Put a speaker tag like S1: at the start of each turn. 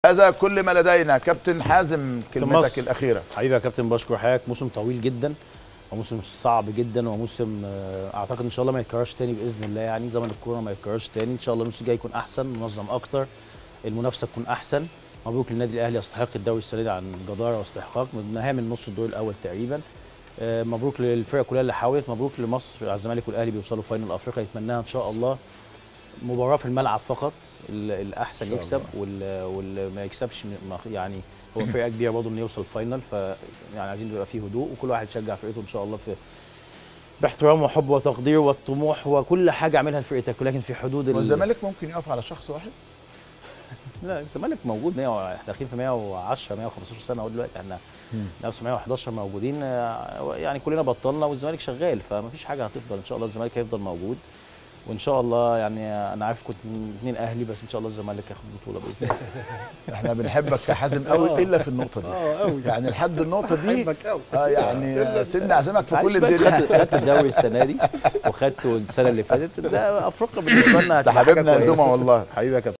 S1: هذا كل ما لدينا كابتن حازم كلمتك
S2: مصر.
S1: الاخيره
S2: حبيبي يا كابتن بشكر حضرتك موسم طويل جدا وموسم صعب جدا وموسم آه، اعتقد ان شاء الله ما يتكررش تاني باذن الله يعني زمن الكوره ما يتكررش تاني ان شاء الله الموسم الجاي يكون احسن منظم اكتر المنافسه تكون احسن مبروك للنادي الاهلي يستحق الدوري السنه دي عن جداره واستحقاق من نهايه من نص الدور الاول تقريبا آه، مبروك للفرق كلها اللي حاولت مبروك لمصر على الزمالك والاهلي بيوصلوا فاينل افريقيا يتمناها ان شاء الله مباراه في الملعب فقط ال- الاحسن
S1: شاء
S2: يكسب وال- واللي ما يكسبش ما- يعني هو فرقه كبيره برضه انه يوصل فاينل ف يعني عايزين يبقى فيه هدوء وكل واحد يشجع فرقته ان شاء الله في باحترام وحب وتقدير والطموح وكل حاجه اعملها لفرقتك ولكن في حدود ال-
S1: والزمالك ممكن يقف على شخص واحد
S2: لا الزمالك موجود 100 احنا داخلين في 110 115 سنه اهو دلوقتي احنا 1911 موجودين آه، يعني كلنا بطلنا والزمالك شغال فما فيش حاجه هتفضل ان شاء الله الزمالك هيفضل موجود وان شاء الله يعني انا عارف كنت اثنين اهلي بس ان شاء الله الزمالك ياخد البطوله باذن الله
S1: احنا بنحبك يا حازم قوي الا في النقطه دي
S3: اه قوي
S1: يعني لحد النقطه دي
S3: بحبك قوي
S1: اه يعني سيبني اعزمك في
S2: معلش
S1: كل
S2: بقى
S1: الدنيا
S2: خدت خدت الدوري السنه دي وخدته السنه اللي فاتت ده افريقيا بالنسبه لنا
S1: انت
S2: هتبقى حاجة
S1: حبيبنا يا
S2: كويسة.
S1: زوما والله
S2: حبيبي يا كابتن